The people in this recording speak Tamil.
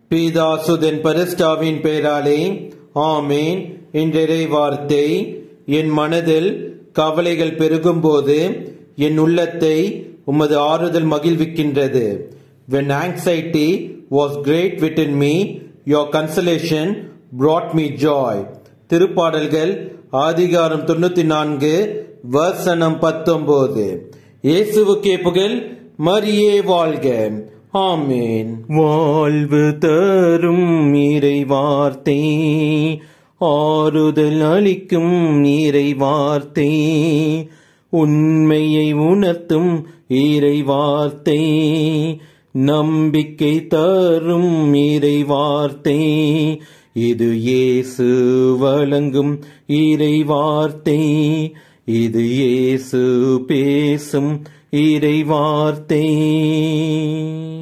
பீதாசுதன் பரிஸ்டாவின் பெயராலே ஆமேன் இன்றைய வார்த்தை என் மனதில் கவலைகள் பெருகும்போது என் உள்ளத்தை உமது ஆறுதல் மகிழ்விக்கின்றது when anxiety was great within me your consolation brought me joy திருப்பாடல்கள் ஆதிகாரம் தொண்ணூத்தி நான்கு வசனம் பத்தொன்பது இயேசுவுக்கே புகழ் மரியே வாழ்க ஆமேன் வாழ்வு தரும் இறை வார்த்தை ஆறுதல் அளிக்கும் இறை வார்த்தை உண்மையை உணர்த்தும் இறை வார்த்தை நம்பிக்கை தரும் இறை வார்த்தை இது இயேசு வழங்கும் இறை வார்த்தை இது இயேசு பேசும் இறை வார்த்தை